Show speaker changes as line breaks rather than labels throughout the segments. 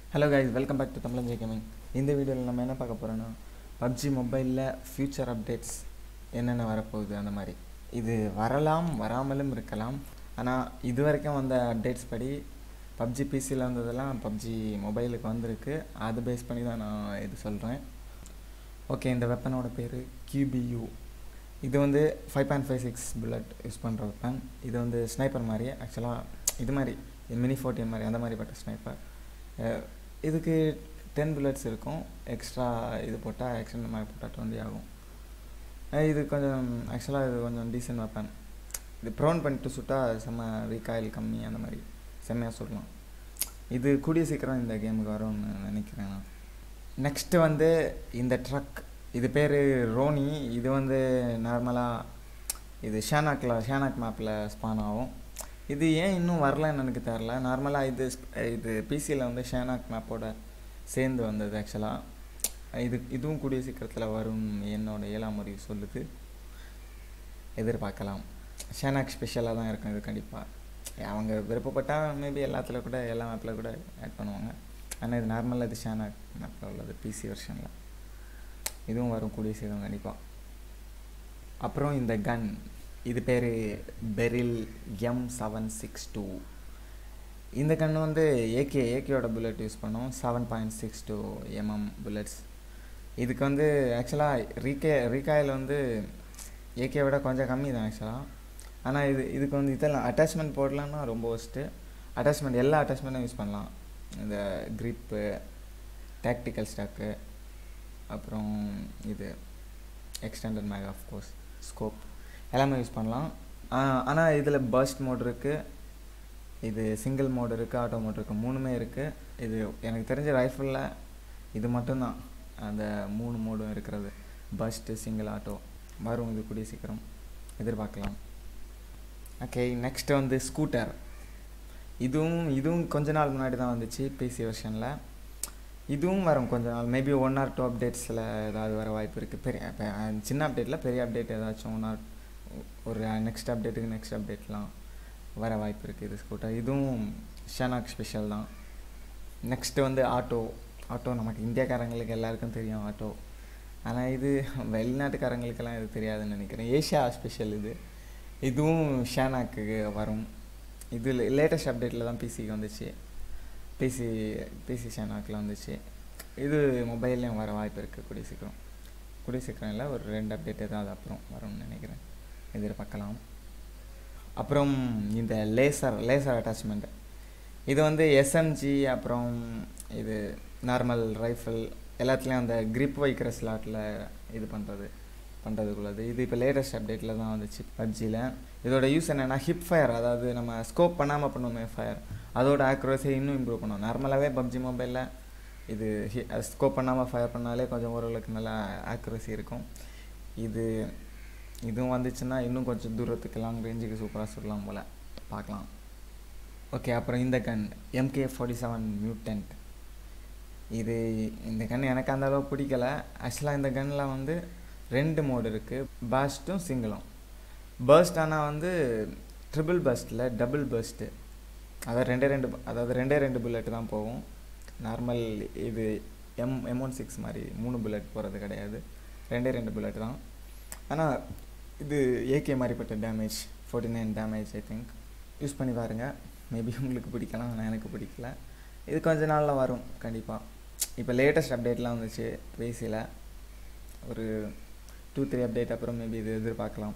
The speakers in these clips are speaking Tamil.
hello guys welcome back to தமிழஞ்சை கேமிங் இந்த வீடியோவில் நம்ம என்ன பார்க்க போகிறோன்னா பப்ஜி மொபைலில் ஃப்யூச்சர் அப்டேட்ஸ் என்னென்ன வரப்போகுது அந்த மாதிரி இது வரலாம் வராமலும் இருக்கலாம் ஆனால் இது வரைக்கும் வந்த அப்டேட்ஸ் படி பப்ஜி பிசியில் வந்ததெல்லாம் பப்ஜி மொபைலுக்கு வந்திருக்கு அதை பேஸ் பண்ணி தான் நான் இது சொல்கிறேன் ஓகே இந்த வெப்பனோட பேர் கியூபியூ இது வந்து five point five six bullet use பண்ணுற வெப்பன் இது வந்து ஸ்னைப்பர் மாதிரி ஆக்சுவலாக இது மாதிரி மினி ஃபோர்டீன் மாதிரி அந்த மாதிரிப்பட்ட ஸ்னைப்பர் இதுக்கு டென் புல்லட்ஸ் இருக்கும் எக்ஸ்ட்ரா இது போட்டால் எக்ஸ்டெண்ட் மாதிரி போட்டால் டுவெண்ட்டி ஆகும் அஹ் இது கொஞ்சம் ஆக்சுவலாக இது கொஞ்சம் டீசென்ட் வெப்பன் இது ப்ரௌன் பண்ணிட்டு சுட்டால் செம்ம ரீகாயில் கம்மி அந்த மாதிரி செம்மையாக சொல்லலாம் இது கூடிய சீக்கிரம் இந்த கேமுக்கு வரும்னு நினைக்கிறேன் நான் நெக்ஸ்ட்டு வந்து இந்த ட்ரக் இது பேர் ரோனி இது வந்து நார்மலாக இது ஷேனாக்கில் ஷேனாக் மேப்பில் ஸ்பான் ஆகும் இது ஏன் இன்னும் வரலன்னு எனக்கு தெரில நார்மலாக இது இது பிசியில் வந்து ஷேனாக் மேப்போட சேர்ந்து வந்தது ஆக்சுவலாக இது இதுவும் கூடிய சீக்கிரத்தில் வரும் என்னோட ஏழாம் அறிவு சொல்லுது எதிர்பார்க்கலாம் ஷேனாக் ஸ்பெஷலாக தான் இருக்கும் இது கண்டிப்பாக அவங்க விருப்பப்பட்டால் மேபி எல்லாத்துல கூட எல்லா மேப்பில் கூட ஆட் பண்ணுவாங்க ஆனால் இது நார்மலாக இது ஷேனாக் மேப்பில் உள்ளது பிசி வெர்ஷனில் இதுவும் வரும் கூடிய சீக்கிரம் கண்டிப்பாக அப்புறம் இந்த கன் இது பேர் Beryl M seven six two இந்த கன் வந்து ஏகே ஏகேயோட புல்லட் யூஸ் பண்ணோம் seven point six two mm bullets இதுக்கு வந்து ஆக்சுவலாக ரீகே ரீகாயில் வந்து ஏகே விட கொஞ்சம் கம்மி தான் ஆக்சுவலாக ஆனால் இது இதுக்கு வந்து இதெல்லாம் அட்டாச்மெண்ட் போடலான்னா ரொம்ப ஒஸ்ட்டு அட்டாச்மெண்ட் எல்லா அட்டாச்மெண்ட்டும் யூஸ் பண்ணலாம் இந்த க்ரிப்பு டாக்டிக்கல் ஸ்டாக்கு அப்புறம் இது extended mag of course scope எல்லாமே யூஸ் பண்ணலாம் ஆனால் இதில் பர்ஸ்ட் மோட் இருக்குது இது சிங்கிள் மோடு இருக்குது ஆட்டோ மோட் இருக்குது மூணுமே இருக்குது இது எனக்கு தெரிஞ்ச ரைஃபிளில் இது மட்டும்தான் அந்த மூணு மோடும் இருக்கிறது பஸ்ட்டு சிங்கிள் ஆட்டோ வரும் இது கூடிய சீக்கிரம் எதிர்பார்க்கலாம் ஓகே நெக்ஸ்ட் வந்து ஸ்கூட்டர் இதுவும் இதுவும் கொஞ்ச நாள் முன்னாடி தான் வந்துச்சு பிசி வெர்ஷனில் இதுவும் வரும் கொஞ்ச நாள் மேபி ஒன் ஆர் டூ அப்டேட்ஸில் ஏதாவது வர வாய்ப்பு இருக்குது பெரிய இப்போ சின்ன அப்டேட்டில் பெரிய அப்டேட் ஏதாச்சும் ஒன் ஆர் ஒரு நெக்ஸ்ட் அப்டேட்டுக்கு நெக்ஸ்ட் அப்டேட்லாம் வர வாய்ப்பு இருக்குது இது ஸ்கூட்டர் இதுவும் ஷனாக் ஸ்பெஷல் தான் நெக்ஸ்ட்டு வந்து ஆட்டோ ஆட்டோ நமக்கு இந்தியாக்காரங்களுக்கு எல்லாருக்கும் தெரியும் ஆட்டோ ஆனால் இது வெளிநாட்டுக்காரங்களுக்கெல்லாம் இது தெரியாதுன்னு நினைக்கிறேன் ஏஷியா ஸ்பெஷல் இது இதுவும் ஷேனாக்கு வரும் இது லேட்டஸ்ட் அப்டேட்டில் தான் பிசிக்கு வந்துச்சு பிசி பிசி ஷேனாக்கில் வந்துச்சு இது மொபைல்லையும் வர வாய்ப்பு இருக்குது கூடிய சீக்கிரம் கூடிய சீக்கிரம் இல்லை ஒரு ரெண்டு அப்டேட் ஏதாவது அப்புறம் வரும்னு நினைக்கிறேன் எதிர்பார்க்கலாம் அப்புறம் இந்த லேசர் லேசர் அட்டாச்மெண்ட் இது வந்து எஸ்எம்ஜி அப்புறம் இது நார்மல் ரைஃபிள் எல்லாத்துலேயும் அந்த க்ரிப் வைக்கிற ஸ்லாட்டில் இது பண்ணுறது பண்ணுறதுக்குள்ளது இது இப்போ லேட்டஸ்ட் அப்டேட்டில் தான் வந்துச்சு பப்ஜியில் இதோட யூஸ் என்னென்னா ஹிப் ஃபயர் அதாவது நம்ம ஸ்கோப் பண்ணாமல் பண்ணுவோமே ஃபயர் அதோட ஆக்யூரஸி இன்னும் இம்ப்ரூவ் பண்ணும் நார்மலாகவே பப்ஜி மொபைலில் இது ஸ்கோப் பண்ணாமல் ஃபயர் பண்ணாலே கொஞ்சம் ஓரளவுக்கு நல்லா ஆக்யூரஸி இருக்கும் இது இதுவும் வந்துச்சுன்னா இன்னும் கொஞ்சம் தூரத்துக்கு லாங் ரேஞ்சுக்கு சூப்பராக சொல்லலாம் போல் பார்க்கலாம் ஓகே அப்புறம் இந்த gun MK forty seven mutant இது இந்த கன் எனக்கு அந்த அளவு பிடிக்கல ஆக்சுவலாக இந்த கன்னில் வந்து ரெண்டு மோடு இருக்குது பஸ்ட்டும் சிங்கிளும் பர்ஸ்ட் ஆனால் வந்து ட்ரிபிள் பஸ்ட்டில் டபுள் பஸ்ட்டு அதாவது ரெண்டே ரெண்டு அதாவது ரெண்டே ரெண்டு புல்லட் தான் போகும் நார்மல் இது எம் எம் ஒன் சிக்ஸ் மாதிரி மூணு புல்லட் போகிறது கிடையாது ரெண்டே ரெண்டு புல்லட் தான் ஆனால் இது ஏகே மாதிரிப்பட்ட damage forty nine damage I think use பண்ணி பாருங்கள் மேபி உங்களுக்கு பிடிக்கலாம் ஆனால் எனக்கு பிடிக்கல இது கொஞ்ச நாளில் வரும் கண்டிப்பாக இப்போ லேட்டஸ்ட் அப்டேட்லாம் வந்துச்சு பேசியில் ஒரு டூ த்ரீ அப்டேட் அப்புறம் மேபி இது எதிர்பார்க்கலாம்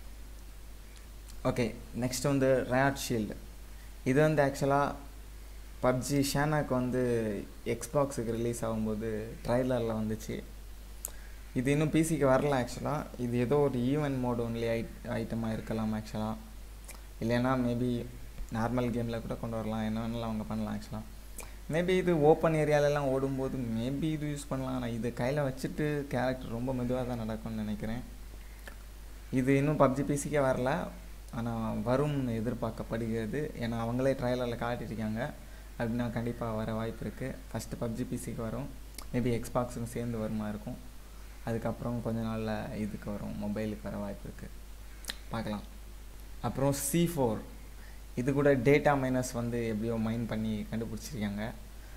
ஓகே நெக்ஸ்ட் வந்து ரயாட் ஷீல்டு இது வந்து ஆக்சுவலாக பப்ஜி ஷேனாக்கு வந்து எக்ஸ்பாக்ஸுக்கு ரிலீஸ் ஆகும்போது ட்ரைலரில் வந்துச்சு இது இன்னும் பிசிக்கு வரல ஆக்சுவலாக இது ஏதோ ஒரு ஈவெண்ட் மோட் ஒன்லி ஐ ஐட்டமாக இருக்கலாம் ஆக்சுவலாக இல்லைன்னா மேபி நார்மல் கேமில் கூட கொண்டு வரலாம் என்ன வேணாலும் அவங்க பண்ணலாம் ஆக்சுவலாக மேபி இது ஓப்பன் ஏரியாலெலாம் ஓடும்போது மேபி இது யூஸ் பண்ணலாம் ஆனால் இது கையில் வச்சுட்டு கேரக்டர் ரொம்ப மெதுவாக தான் நடக்கும்னு நினைக்கிறேன் இது இன்னும் பப்ஜி பிசிக்கே வரல ஆனால் வரும்னு எதிர்பார்க்கப்படுகிறது ஏன்னா அவங்களே ட்ரையலில் காட்டியிருக்காங்க அப்படின்னா கண்டிப்பாக வர வாய்ப்பு இருக்குது ஃபஸ்ட்டு பப்ஜி பிசிக்கு வரும் மேபி எக்ஸ்பாக்ஸுக்கும் சேர்ந்து வருமா இருக்கும் அதுக்கப்புறம் கொஞ்ச நாளில் இதுக்கு வரும் மொபைலுக்கு வர வாய்ப்பு இருக்குது பார்க்கலாம் அப்புறம் சி ஃபோர் இது கூட டேட்டா மைனஸ் வந்து எப்படியோ மைன் பண்ணி கண்டுபிடிச்சிருக்காங்க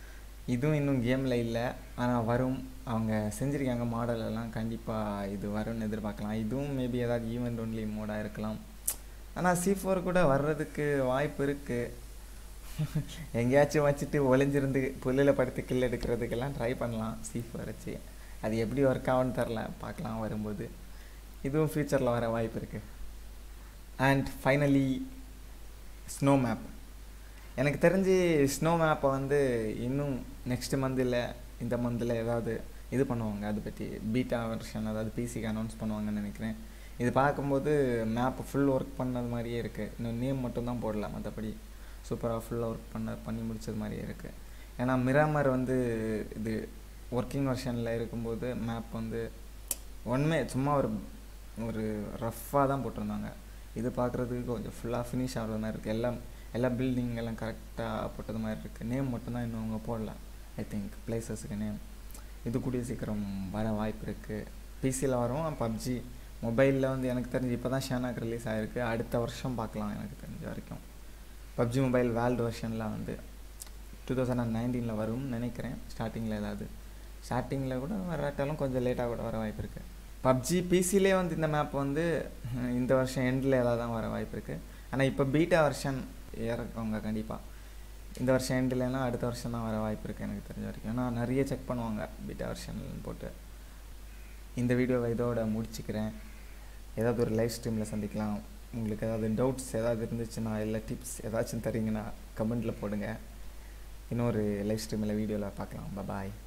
இதுவும் இன்னும் கேமில் இல்லை ஆனால் வரும் அவங்க செஞ்சுருக்காங்க மாடல் எல்லாம் கண்டிப்பாக இது வரும்னு எதிர்பார்க்கலாம் இதுவும் மேபி ஏதாவது ஈவெண்ட் ஒன்லி மோடாக இருக்கலாம் ஆனால் சி ஃபோர் கூட வர்றதுக்கு வாய்ப்பு இருக்குது எங்கேயாச்சும் வச்சுட்டு ஒளிஞ்சிருந்து புல்லில் படுத்து கில் எடுக்கிறதுக்கெல்லாம் ட்ரை பண்ணலாம் சி ஃபோர் வச்சு அது எப்படி ஒர்க் ஆகும்னு தெரில பார்க்கலாம் வரும்போது இதுவும் ஃப்யூச்சரில் வர வாய்ப்பு இருக்குது அண்ட் ஃபைனலி ஸ்னோ மேப் எனக்கு தெரிஞ்சு ஸ்னோ மேப்பை வந்து இன்னும் நெக்ஸ்ட் மந்தில் இந்த மந்தில் ஏதாவது இது பண்ணுவாங்க அதை பற்றி பீட்டா வெர்ஷன் அதாவது பிசிக்கு அனௌன்ஸ் பண்ணுவாங்கன்னு நினைக்கிறேன் இது பார்க்கும்போது மேப் ஃபுல் ஒர்க் பண்ணது மாதிரியே இருக்குது இன்னும் நேம் மட்டும்தான் போடல மற்றபடி சூப்பராக ஃபுல்லாக ஒர்க் பண்ண பண்ணி முடிச்சது மாதிரியே இருக்குது ஏன்னா மிராமர் வந்து இது ஒர்க்கிங் வெர்ஷனில் இருக்கும்போது மேப் வந்து ஒன்றுமே சும்மா ஒரு ஒரு ரஃப்பாக தான் போட்டிருந்தாங்க இது பார்க்குறதுக்கு கொஞ்சம் ஃபுல்லாக ஃபினிஷ் ஆகிற மாதிரி இருக்குது எல்லாம் எல்லா பில்டிங் எல்லாம் கரெக்டாக போட்டது மாதிரி இருக்குது நேம் மட்டும்தான் இன்னும் அவங்க போடல ஐ திங்க் பிளேசஸுக்கு நேம் இது கூடிய சீக்கிரம் வர வாய்ப்பு இருக்குது பிசியில் வரும் பப்ஜி மொபைலில் வந்து எனக்கு தெரிஞ்சு இப்போ தான் ஷேனாக் ரிலீஸ் ஆகிருக்கு அடுத்த வருஷம் பார்க்கலாம் எனக்கு தெரிஞ்ச வரைக்கும் பப்ஜி மொபைல் வேர்ல்டு வெர்ஷனில் வந்து டூ தௌசண்ட் அண்ட் நைன்டீனில் வரும்னு நினைக்கிறேன் ஸ்டார்டிங்கில் ஏதாவது ஸ்டார்டிங்கில் கூட வராட்டாலும் கொஞ்சம் லேட்டாக கூட வர வாய்ப்பு இருக்குது பப்ஜி பிசிலே வந்து இந்த மேப் வந்து இந்த வருஷம் எண்டில் ஏதாவது தான் வர வாய்ப்பு இருக்குது ஆனால் இப்போ பீட்டா வெர்ஷன் இறக்குவாங்க கண்டிப்பாக இந்த வருஷம் எண்டுலனா அடுத்த வருஷம் தான் வர வாய்ப்பு இருக்குது எனக்கு தெரிஞ்ச வரைக்கும் ஏன்னா நிறைய செக் பண்ணுவாங்க பீட்டா வெர்ஷன் போட்டு இந்த வீடியோவை இதோட முடிச்சுக்கிறேன் ஏதாவது ஒரு லைவ் ஸ்ட்ரீமில் சந்திக்கலாம் உங்களுக்கு ஏதாவது டவுட்ஸ் ஏதாவது இருந்துச்சுன்னா இல்லை டிப்ஸ் ஏதாச்சும் தரீங்கன்னா கமெண்ட்டில் போடுங்க இன்னொரு லைவ் ஸ்ட்ரீமில் வீடியோவில் பார்க்கலாம் பாய்